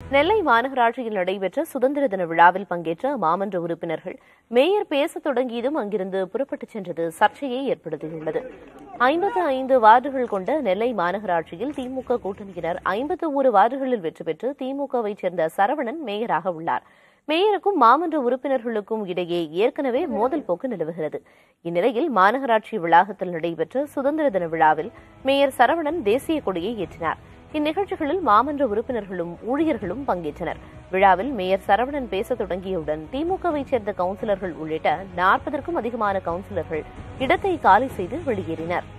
நெல்லை மாநகராட்சியில் நடைபெற்ற சுதந்திர தின விழாவில் பங்கேற்ற மாமன்ற உறுப்பினர்கள் மேயர் பேசத் தொடங்கியதும் அங்கிருந்து புறப்பட்டுச் சென்றது சர்ச்சையை ஏற்படுத்தியுள்ளது ஐம்பத்து ஐந்து வார்டுகள் கொண்ட நெல்லை மாநகராட்சியில் திமுக கூட்டணியினர் ஐம்பத்து ஒரு வார்டுகளில் வெற்றி பெற்று திமுகவைச் சேர்ந்த சரவணன் மேயராக உள்ளார் மேயருக்கும் மாமன்ற உறுப்பினர்களுக்கும் இடையே ஏற்கனவே மோதல் போக்கு நிலவுகிறது இந்நிலையில் மாநகராட்சி வளாகத்தில் நடைபெற்ற சுதந்திர தின விழாவில் மேயர் சரவணன் தேசிய கொடியை ஏற்றினார் இந்நிகழ்ச்சிகளில் மாமன்ற உறுப்பினர்களும் ஊழியர்களும் பங்கேற்றனர் விழாவில் மேயர் சரவணன் பேசத் தொடங்கியவுடன் திமுகவைச் சேர்ந்த கவுன்சிலர்கள் உள்ளிட்ட நாற்பதற்கும் அதிகமான கவுன்சிலர்கள் இடத்தை காலி செய்து வெளியேறினர்